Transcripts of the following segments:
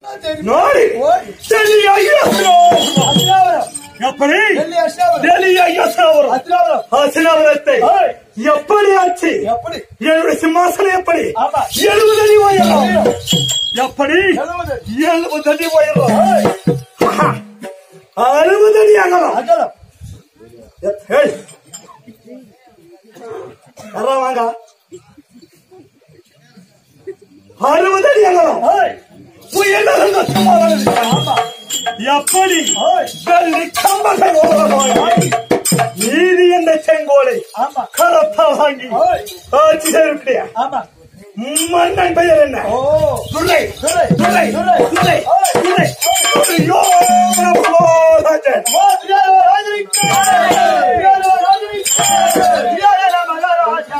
ನೋಡಿ ಡೆಲ್ಲಿಯ ಹೆಸರು ಹದಿನಾವரம் எப்படி டெல்லி அஷ்டாவரம் ಡೆಲ್ಲಿಯ ಹೆಸರು ஹதினாவரம் ஹசினவரத்தை ஏய், எப்படி ஆச்சு எப்படி என்னுடைய சிம்மாசனம் எப்படி ஆமா எழுபது அடி உயரம் எப்படி எழுபது எழுபது அடி உயரம் ஏய், ஆஹா. அறுபது அடி அகலம் அகலம் ஏய். யாரா வாங்க அறுபது அடி அகலம் ஏய், உயர்ந்த சமாதானம் ஆமா எப்படி ஏய், வெள்ளி கம்பங்கள் ஓரமாய் நீதி என்ற செங்கோலை ஆமா கரப்பா வாங்கி ஏய், ஆட்சி செய்யக்கூடிய ஆமா மன்னன் பெயர் என்ன ஓ துரை துரை, துரை துரை, துரை துரை ஐயோ ராஜன் ஓ தியாகராஜ ராஜனிக்கு தியாகராஜ ராஜனிக்கு தியாகராஜ மகாராஜா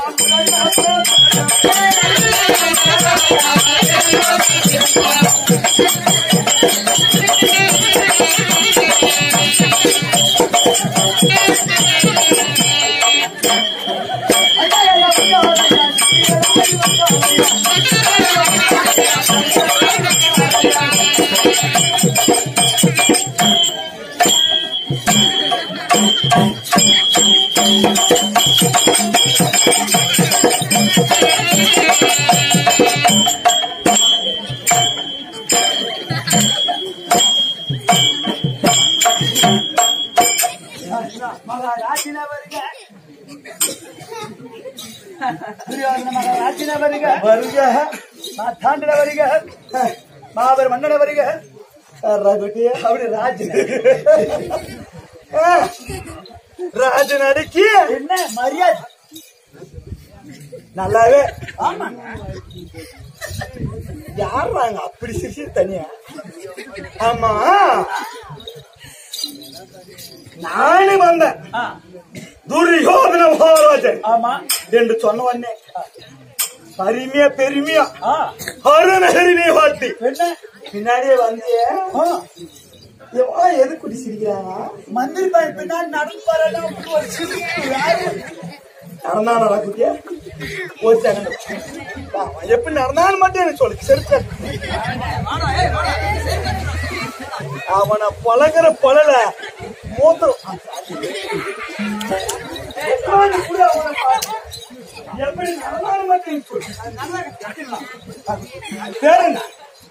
மகாராஜின வருக துரியோதன மகாராஜின வருக வருக மாத்தாண்டின வருக மாபெரும் மன்னன வருக ரகுட்டிய அப்படி ராஜின ராஜன் அடக்கி என்ன மரியாதை நல்லாவே ஆமா யாருறாங்க அப்படி சிரிச்சு தனியா ஆமா நானே வந்தேன் ஆ, துரியோதன மகாராஜன் ஆமா என்று சொன்ன உடனே பெருமையா பெருமையா ஆ அருணகரினை வாழ்த்தி என்ன பின்னாடியே வந்தியே ஆ, எவ்வளோ எது குடி சிரிக்கிறாங்க மந்திரி பையன் பின்னாடி நடந்து வரலாம் ஒரு சிரிப்பு யாரு நடந்தா நடக்குட்டியா ஒரு செகண்ட் அவன் எப்படி நடந்தான்னு மட்டும் எனக்கு சொல்லு செருக்க அவனை பழகிற பழல மூத்த எப்படி நடந்தான்னு மட்டும் எனக்கு சொல்லு பேர் என்ன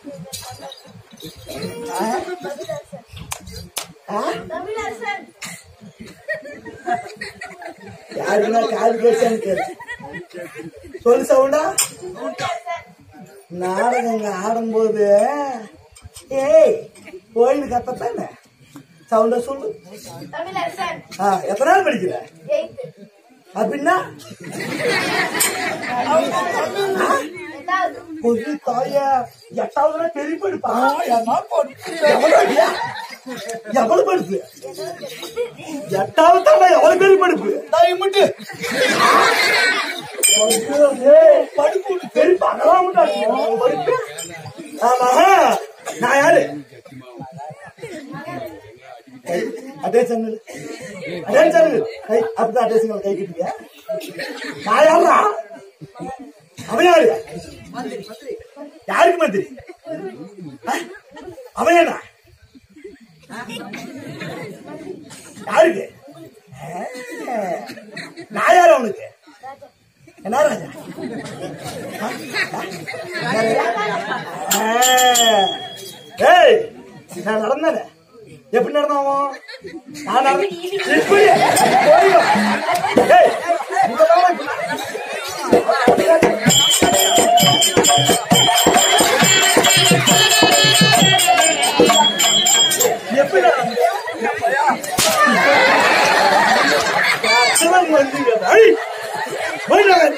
தமிழரசன் யாருன்னா கால் பேசான்னு கேளு சொல்லு சவுண்டா நாடகங்க ஆடும்போது ஏய் கோயில் கத்தத்தானே சவுண்டா சொல்லு தமிழரசன் ஆ, எத்தனை நாள் படிக்கிற எயித்து அப்படின்னா எட்டாவது ஒரு தாய எட்டாவதுனா பெரிய படிப்பா என்ன போட்டு எவ்வளவு அடியா? எவ்வளவு படிப்பு எட்டாவது தாண்டா எவ்வளவு பெரிய படிப்பு தாய் முட்டு ஏய், படிப்பு பெரிய பகலாம் படிப்பு ஆமா நான் யாரு அதே சேனல் அதே சேனல் கை அப்படிதான் அதே சேனல் கை கிட்டியா நான் யாரா அவன் யாரு யாருக்கு மந்திரி ஆ? அவன் என்ன யாருக்கு ஆ, நான் யாரு அவனுக்கு என்ன ராஜா ஆ, ஏய் நான் நடந்தானே எப்படி நடந்தாவும் நான் நடந்த இப்படி போய்யோ. ஏய், இங்க வா, இப்படி. எப்படி நடந்த? அச்சரம் வந்தீங்க. ஐ, போய் நான்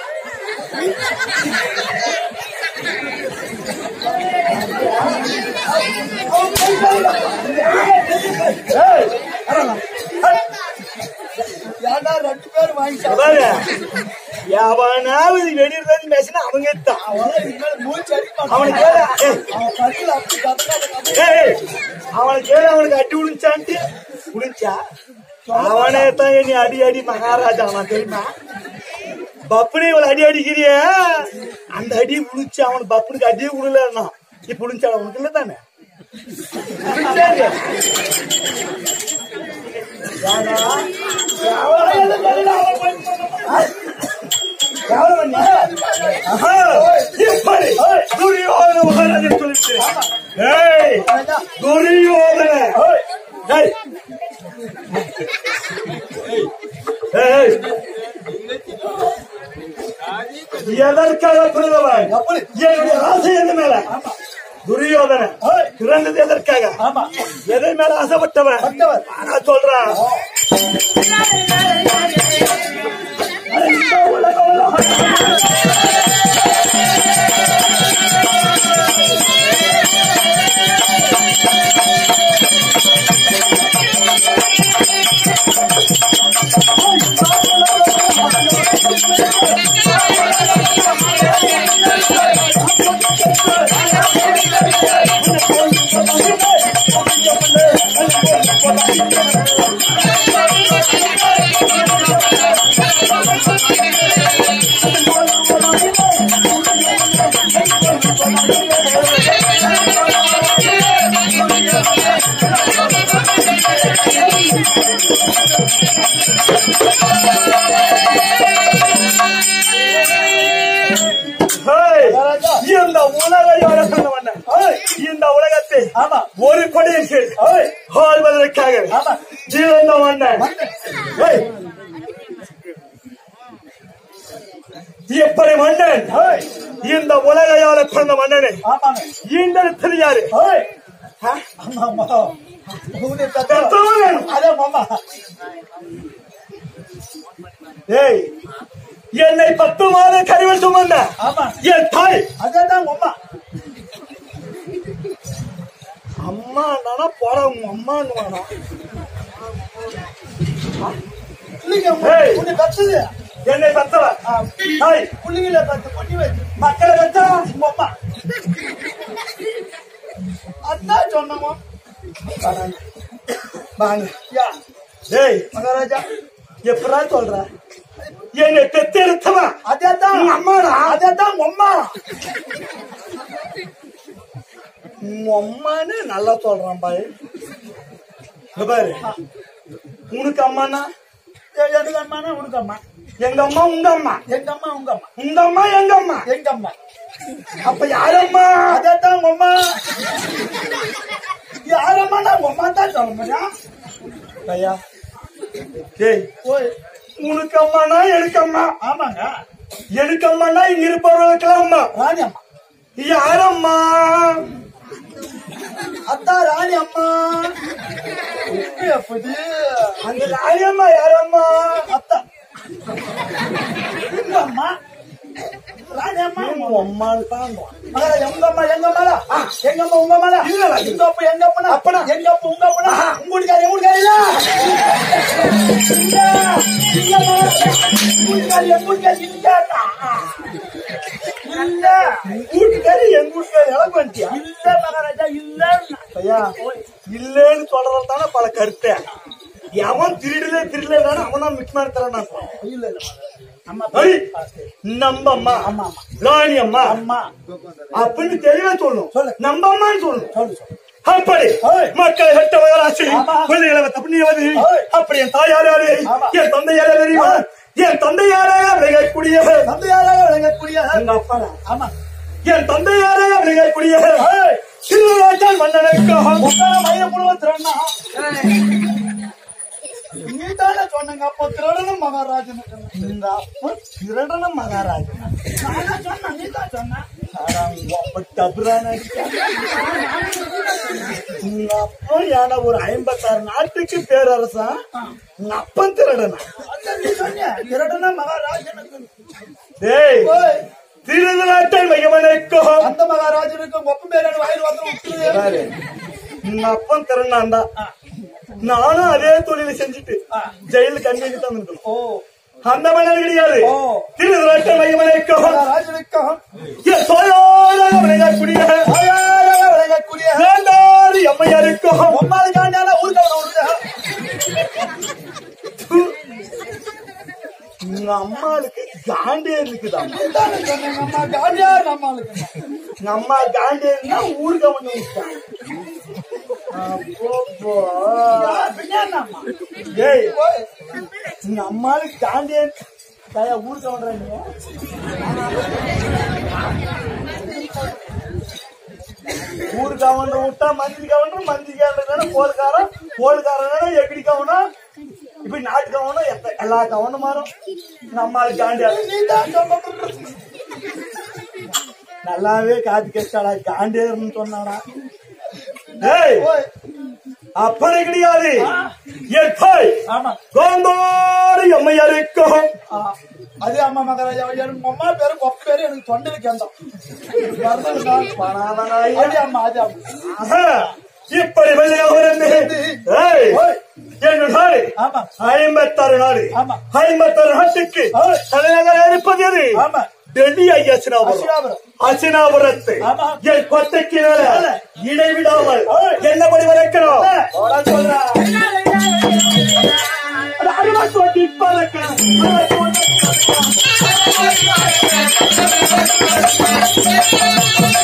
ஏய், அரவா. ஏன்டா ரெண்டு பேரும் வாங்கி பாரு, எவனாவது வெளியிருந்து பேசினா அவங்க தான் மூச்சு அடிப்பான் அவனுக்கு கேளு, ஏய், அவன் கண்ணில் அப்படி கதறாத ஏய், ஏய், அவனுக்கு கேளு, அவனுக்கு அடி விழுந்துச்சான்ட்டு விழுந்துச்சா அவனே தான் என்னை அடி அடி மகாராஜா நான் தெரியுமா பப்புனே இவளை அடி அடிக்கிறிய அந்த அடி விழுச்சு அவனுக்கு பப்புனுக்கு அடியே விடலன்னா இப்ப விழுந்துச்சா அவனுக்கு இல்ல தானே சரி. ஏன்னா, எவ்வளவு எது தெரியல, அவன் போய் ஆ? எவ்வளவு பண்ணி? ஆஹா, இப்படி துரியோதன மகாராஜன் சொல்லிட்டு ஏய் துரியோதன ஏய் ஏய் எதற்காக பிறந்தவன் என்னுடைய ஆசை எது மேல துரியோதன பிறந்தது எதற்காக எதை மேல ஆசைப்பட்டவன் நான் சொல்றேன் இந்த உலகம் உலகம். ஹேய், இந்த உலகையோட சொன்னவன் இந்த உலகத்தை ஒரு படியின் கீழ் ஆள்வதற்காக ஜீவந்த மன்னன் ஹேய், எப்படி மன்னன் இந்த உலகையால பிறந்த மன்னனை ஈண்டெடுத்தது யாரு பெற்றவன். ஏய் என்னை பத்து மாத கருவில் சுமந்த என் தாய் அம்மா நானா போட உங்க அம்மான்னு வேணாம் ஏய். என்னை பத்தவ தாய் மக்களை பத்தா உங்க அம்மா அதான் சொன்னோம் வாங்க ஏய் மகாராஜா எப்படா சொல்ற என்னை பெத்தெடுத்தவ அதேதான் உங்க அம்மாடா அதேதான் அம்மா உங்க அம்மான்னு நல்லா சொல்றான் பாய் இங்க பாரு உனக்கு அம்மானா எனக்கு அம்மானா உனக்கு அம்மா எங்க அம்மா உங்க அம்மா எங்க அம்மா உங்க அம்மா உங்க அம்மா எங்க அம்மா எங்க அம்மா அப்ப யாரம்மா அதேதான் உங்க அம்மா யாரம்மா நான் உங்க அம்மா தான் சொல்ல முடியும் ஐயா ஏய் ஓய் உனக்கு அம்மானா எனக்கு அம்மா ஆமாங்க எனக்கு அம்மானா இங்க இருப்பவர்களுக்கெல்லாம் அம்மா ராணி அம்மா யாரம்மா அத்தா ராணி அம்மா உப்பு எப்படி அந்த ராயம்மா யாரம்மா அத்தா உங்க அம்மா ராணி அம்மா உங்க அம்மான்னு தான் மகாராஜா உங்க அம்மா எங்க அம்மாடா எங்க அம்மா உங்க அம்மாடா இல்லடா. எங்க அப்பா எங்க அப்பனா அப்பனா. எங்க அப்பா உங்க அப்பனா உங்க வீட்டுக்காரி எங்க வீட்டுக்காரி இல்ல இல்ல இல்ல வீட்டுக்காரி எங்க வீட்டுக்காரி இல்லடா இல்ல வீட்டுக்காரி எங்க வீட்டுக்காரி எனக்கு வந்துட்டியா இல்ல மகாராஜா இல்ல ஐயா இல்லன்னு சொல்றது தானே பல கருத்து எவன் திருடல திருடல தானே அவனா மிக்ஸ் மாதிரி தரான் நான் இல்ல இல்ல அம்மா ஐய், நம்ம அம்மா அம்மா, அம்மா. ராணி அம்மா அம்மா அப்படின்னு தெளிவா சொல்லணும் சொல்லு. நம்ம அம்மான்னு சொல்லணும் சொல்லு சொல்லு அப்படி ஏய். மக்களை வெட்ட மகராசி ஆமா. பிள்ளைகளை வெட்ட புண்ணியவதி ஏய். அப்படி என் தாயார் யாரு ஆமா. என் தந்தை யாரு தெரியுமா ஏய். என் தந்தை யாரே விளையக்கூடிய தந்தையாராக விளங்கக்கூடிய எங்க அப்பா ஆமா என் தந்தை யாரே விளையக்கூடிய திருவிழாச்சான் மன்னனுக்காக உட்கார மயில குழுவத்திரண்ணா நீதானே சொன்னங்க அப்போ திருடனும் மகாராஜனுக்கு இந்த அப்பா திருடன மகாராஜா நானா சொன்னேன் நீதான் சொன்ன உங்க அப்பா யானை ஒரு ஐம்பத்தாறு நாட்டுக்கு பேரரசா உங்க அப்பன் திருடனா அதான் நீ சொன்னிய திருடனா மகாராஜனுக்கு டேய் ஓய், திருவிழாட்டை மையமனைக்கும் அந்த மகாராஜனுக்கு ஒப்பு பேரான வாயில் வந்து விட்டுரு உங்க அப்பன் திறனாண்டா நானும் அதே தொழிலை செஞ்சுட்டு ஜெயிலுக்கு அங்கே தந்துருக்கோம் ஓ அந்த மன்னன் கிடையாது ஓ. திருவிழாட்டை மையமனைக்கும் மகாராஜனுக்கும் என் சோழராக விளையாடக்கூடிய ஆயாராக விளங்கக்கூடிய வேண்டாதி அம்மையாருக்கும் ஒம்மாள் காண்டான ஊருக்கு விடுறது உங்க அம்மாளுக்கு காண்டே இருக்குதாம் நீதானே சொன்னீங்க அம்மா காண்டியார் நம்மளுக்கு உங்க அம்மா காண்டே இருந்தா ஊருக்கு அவன் விட்டான் அப்போ பின்னாடினாம்மா. ஏய் ஓய், உங்க அம்மாளுக்கு காண்டியன் தாயா ஊருக்கு வர்றாங்க ஊருக்கு அவன் விட்டா மந்திரி கவனம் மந்திரி கவனம் கோல்காரன் கோல்காரன் எப்படி கவனம் இப்படி நாட்டு கவனம் எத்த எல்லா கவனம் மாறும் நம்மளுக்கு காண்டியா நீதான் சொல்ல நல்லாவே காத்து கேட்டாடா காண்டேர்னு சொன்னாடா டேய் ஓய், அப்படி கிடையாது என் தாய் ஆமா கோந்தாரி அம்மையாருக்கும் ஆ, அதே அம்மா மகராஜா எனக்கு அம்மா பேரு கொப்ப பேரு எனக்கு தொண்டையில கேந்தோம் மறந்துடுதான். பணாதனாய் அதே அம்மா அதே அம்மா ஆஹா, இப்படி வெளியாக இருந்து ஏய், ஓய், என் நாடு ஆமா ஐம்பத்தாறு நாடு ஆமா. ஐம்பத்தாறு நாட்டுக்கு ஓய். தலைநகர் இருப்பது எது ஆமா டெல்லி ஐயசினாபுரம் அசிராபுரம். அசினாபுரத்து ஆமா. என் கொத்தைக்கு மேல இடைவிடாமல் ஓய். என்னபடி வளர்க்கணும் போடா சொல்றா. அருவா தொட்டி பறக்கணும் அருவா தொட்டி பறக்கணும்.